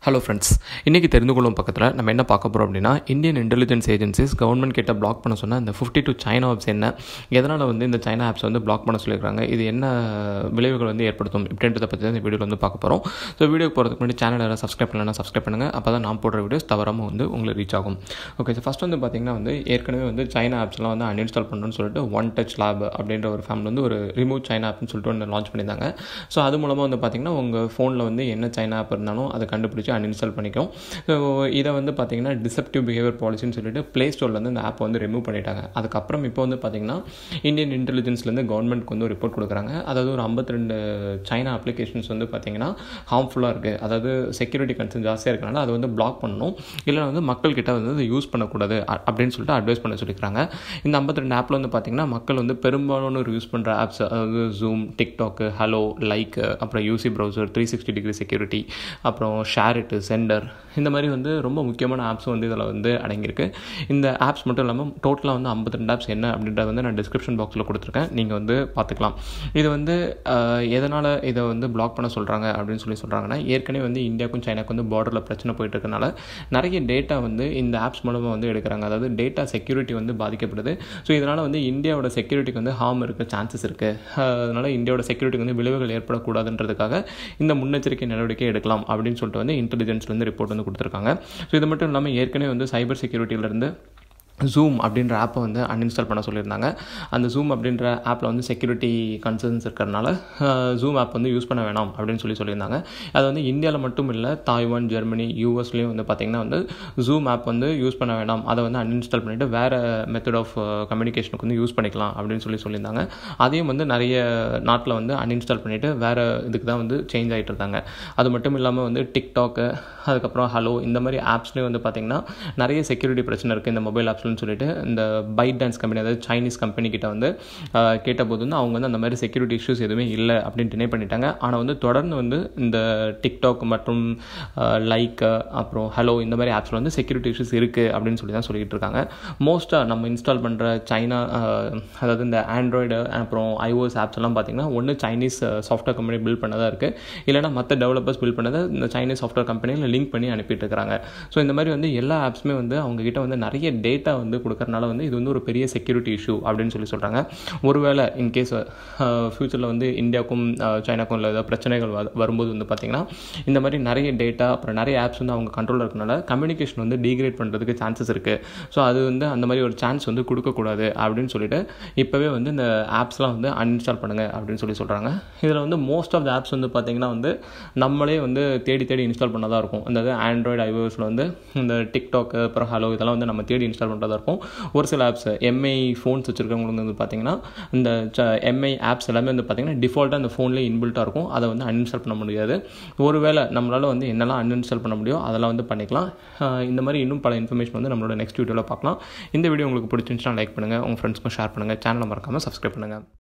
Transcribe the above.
hello friends இன்றைக்கி தெரிந்து கொள்ளும் பக்கத்தில் நம்ம என்ன பார்க்க போகிறோம் அப்படின்னா இந்தியன் இன்டெலிஜென்ஸ் ஏஜென்சிஸ் கவர்மெண்ட் கிட்ட பிளாக் பண்ண சொன்ன இந்த ஃபிஃப்டி டூ சைனா ஆப்ஸ் என்ன எதனால் வந்து இந்த சைனா ஆப்ஸ் வந்து பிளாக் பண்ண சொல்லியிருக்காங்க இது என்ன விளைவுகள் வந்து ஏற்படுத்தும் இப்படின்றத பற்றி தான் இந்த வீடியோவில் வந்து பார்க்க போகிறோம் ஸோ வீடியோ போகிறதுக்கு முன்னாடி சேனல் யாராவது சப்ஸ்கிரைப் பண்ணலாம் சப்ஸ்கிரைப் பண்ணுங்கள் அப்போ தான் நான் போடுற வீடியோஸ் தவறாமல் வந்து உங்களுக்கு ரீச் ஆகும் ஓகே ஸோ ஃபஸ்ட் வந்து பார்த்திங்கன்னா வந்து ஏற்கனவே வந்து சைனா ஆப்ஸ்லாம் வந்து அன்இன்ஸ்டால் பண்ணணும்னு சொல்லிட்டு ஒன் டச் லேப் அப்படின்ற ஒரு ஃபேமிலி வந்து ஒரு ரிமூவ் சைனா ஆப்னு சொல்லிட்டு ஒன்று லான்ச் பண்ணியிருந்தாங்க ஸோ அது மூலமாக வந்து பார்த்திங்கன்னா உங்கள் ஃபோனில் வந்து என்ன சைனா ஆப் இருந்தாலும் அதை கண்டுபிடிச்சி அன்இன்ஸ்டால் பண்ணிக்கும் ஸோ இதை வந்து பார்த்தீங்கன்னா டிசப்டிவ் பிஹேவியர் பாலிசின்னு சொல்லிட்டு ப்ளே ஸ்டோர்லேருந்து இந்த ஆப்பை வந்து ரிமூவ் பண்ணிட்டாங்க அதுக்கப்புறம் இப்போ வந்து பார்த்தீங்கன்னா இந்தியன் இன்டெலிஜென்ஸ்லேருந்து கவர்மெண்ட்க்கு வந்து ரிப்போர்ட் கொடுக்குறாங்க அதாவது ஒரு ஐம்பத்தி ரெண்டு சைனா அப்ளிகேஷன்ஸ் வந்து பார்த்தீங்கன்னா ஹார்ம்ஃபுல்லாக இருக்குது அதாவது செக்யூரிட்டி கன்சர்ன் ஜாஸ்தியாக இருக்கனால அதை வந்து பிளாக் பண்ணணும் இல்லைனா வந்து மக்கள்கிட்ட வந்து அதை யூஸ் பண்ணக்கூடாது அ- அப்படின்னு சொல்லிட்டு அட்வைஸ் பண்ண சொல்லியிருக்காங்க இந்த ஐம்பத்தி ரெண்டு ஆப்பில் வந்து பார்த்தீங்கன்னா மக்கள் வந்து பெரும்பாலான யூஸ் பண்ணுற ஆப்ஸ் அதாவது ஜூம் டிக்டாக்கு ஹலோ லைக் அப்புறம் UC browser three sixty degree security அப்புறம் ஷேர் இட்டு சென்டர் இந்த மாதிரி வந்து ரொம்ப முக்கியமான ஆப்ஸும் வந்து இதில் வந்து அடங்கியிருக்கு இந்த ஆப்ஸ் மட்டும் இல்லாமல் டோட்டலாக வந்து 52 ஆப்ஸ் என்ன அப்படின்றத வந்து நான் டிஸ்கிரிப்ஷன் பாக்ஸில் கொடுத்துருக்கேன் நீங்கள் வந்து பார்த்துக்கலாம் இது வந்து எதனால் இதை வந்து பிளாக் பண்ண சொல்கிறாங்க அப்படின்னு சொல்லி சொல்கிறாங்கன்னா ஏற்கனவே வந்து இந்தியாவுக்கும் சைனாக்கும் வந்து பார்டரில் பிரச்சனை போயிட்டு இருக்கனால நிறைய டேட்டா வந்து இந்த ஆப்ஸ் மூலமாக வந்து எடுக்கிறாங்க அதாவது டேட்டா செக்யூரிட்டி வந்து பாதிக்கப்படுது ஸோ இதனால் வந்து இந்தியாவோட செக்யூரிட்டிக்கு வந்து ஹார்ம் இருக்க சான்சஸ் இருக்குது அதனால் இந்தியாவோட செக்யூரிட்டிக்கு வந்து விளைவுகள் ஏற்படக்கூடாதுன்றதுக்காக இந்த முன்னெச்சரிக்கை நடவடிக்கை எடுக்கலாம் அப்படின்னு சொல்லிட்டு வந்து இன்டெலிஜென்ஸ்லேருந்து ரிப்போர்ட் வந்து கொடுத்துருக்காங்க ஸோ இது மட்டும் இல்லாமல் ஏற்கனவே வந்து சைபர் செக்யூரிட்டியிலேருந்து ஜூம் அப்படின்ற ஆப்பை வந்து அன்இன்ஸ்டால் பண்ண சொல்லியிருந்தாங்க அந்த ஜூம் அப்படின்ற ஆப்பில் வந்து செக்யூரிட்டி கன்சர்ன்ஸ் இருக்கிறனால ஜூம் ஆப் வந்து யூஸ் பண்ண வேணாம் அப்படின்னு சொல்லி சொல்லியிருந்தாங்க அது வந்து இந்தியாவில் மட்டும் இல்லை தாய்வான் ஜெர்மனி யூஎஸ்லேயும் வந்து பார்த்திங்கன்னா வந்து ஜூம் ஆப் வந்து யூஸ் பண்ண வேணாம் அதை வந்து அன்இன்ஸ்டால் பண்ணிவிட்டு வேறு மெத்தட் ஆஃப் கம்யூனிகேஷனுக்கு வந்து யூஸ் பண்ணிக்கலாம் அப்படின்னு சொல்லி சொல்லியிருந்தாங்க அதையும் வந்து நிறைய நாட்டில் வந்து அன்இன்ஸ்டால் பண்ணிவிட்டு வேறு இதுக்கு தான் வந்து சேஞ்ச் ஆகிட்டு இருந்தாங்க அது மட்டும் இல்லாமல் வந்து டிக்டாக்கு அதுக்கப்புறம் ஹலோ இந்த மாதிரி ஆப்ஸ்லேயும் வந்து பார்த்திங்கன்னா நிறைய செக்யூரிட்டி பிரச்சனை இருக்குது இந்த மொபைல் ஆப்ஸ்னு சொல்லிட்டு இந்த பைட் டான்ஸ் கம்பெனி அதாவது சைனீஸ் கம்பெனி கிட்ட வந்து ஆஹ், கேட்டபோது வந்து அவங்க வந்து அந்த மாதிரி செக்யூரிட்டி இஷ்யூஸ் எதுவுமே இல்லை அப்படின்னு டினை பண்ணிட்டாங்க ஆனால் வந்து தொடர்ந்து வந்து இந்த டிக்டாக் மற்றும் லைக் அப்புறம் ஹலோ இந்த மாதிரி ஆப்ஸில் வந்து செக்யூரிட்டி இஷ்யூஸ் இருக்குது அப்படின்னு சொல்லி தான் சொல்லிட்டு இருக்காங்க மோஸ்ட்டாக நம்ம இன்ஸ்டால் பண்ணுற சைனா ஆஹ், அதாவது இந்த ஆண்ட்ராய்டு அப்புறம் ஐஓஎஸ் ஆப்ஸ் எல்லாம் பார்த்தீங்கன்னா ஒன்று சைனீஸ் சாஃப்ட்வேர் கம்பெனி பில்ட் பண்ணதாக இருக்குது இல்லைனா மற்ற டெவலப்பர்ஸ் பில்ட் பண்ணதை இந்த சைனீஸ் சாஃப்ட்வேர் கம்பெனியில் லிங்க் பண்ணி அனுப்பிட்டு இருக்காங்க ஸோ இந்த மாதிரி வந்து எல்லா ஆப்ஸுமே வந்து அவங்க கிட்ட வந்து நிறைய டேட்டா வந்து கொடுக்கறனால வந்து இது வந்து ஒரு பெரிய செக்யூரிட்டி இஷ்யூ அப்படின்னு சொல்லி சொல்கிறாங்க ஒருவேளை இன்கேஸ் ஃப்யூச்சரில் வந்து இந்தியாவுக்கும் அஹ், சைனாக்கும் உள்ள ஏதாவது பிரச்சனைகள் வ- வரும்போது வந்து பார்த்திங்கன்னா இந்த மாதிரி நிறைய டேட்டா அப்புறம் நிறைய ஆப்ஸ் வந்து அவங்க கண்ட்ரோலில் இருக்கனால கம்யூனிகேஷன் வந்து டீக்ரேட் பண்ணுறதுக்கு சான்சஸ் இருக்குது ஸோ அது வந்து அந்த மாதிரி ஒரு சான்ஸ் வந்து கொடுக்கக்கூடாது அப்படின்னு சொல்லிட்டு இப்போவே வந்து இந்த ஆப்ஸ்லாம் வந்து அன்இன்ஸ்டால் பண்ணுங்கள் அப்படின்னு சொல்லி சொல்கிறாங்க இதில் வந்து மோஸ்ட் ஆஃப் த ஆப்ஸ் வந்து பார்த்திங்கன்னா வந்து நம்மளே வந்து தேடி தேடி இன்ஸ்டால் பண்ணதாக இருக்கும் அதாவது ஆண்ட்ராய்டு ஐஓஎஸில் வந்து இந்த டிக்டாக் அப்புறம் ஹலோ இதெல்லாம் வந்து நம்ம தேடி இன்ஸ்டால் பண்ணுறதா இருக்கும் ஒரு சில ஆப்ஸ் எம்ஐ ஃபோன்ஸ் வச்சுருக்கவங்களுக்கு வந்து பார்த்திங்கன்னா இந்த எம்ஐ ஆப்ஸ் எல்லாமே வந்து பார்த்திங்கன்னா டிஃபால்ட்டாக அந்த ஃபோன்லேயே இன்பில்ட்டாக இருக்கும் அதை வந்து அன்இன்ஸ்டால் பண்ண முடியாது ஒருவேளை நம்மளால் வந்து என்னெல்லாம் அன்இன்ஸ்டால் பண்ண முடியும் அதெல்லாம் வந்து பண்ணிக்கலாம் அஹ் இந்த மாதிரி இன்னும் பல இன்ஃபர்மேஷன் வந்து நம்மளோட நெக்ஸ்ட் வீடியோவில் பார்க்கலாம் இந்த வீடியோ உங்களுக்கு பிடிச்சிருந்துச்சுன்னா லைக் பண்ணுங்கள் உங்கள் ஃப்ரெண்ட்ஸ்க்கும் ஷேர் பண்ணுங்கள் சேனலை மறக்காமல் சப்ஸ்கிரைப் பண்ணுங்கள்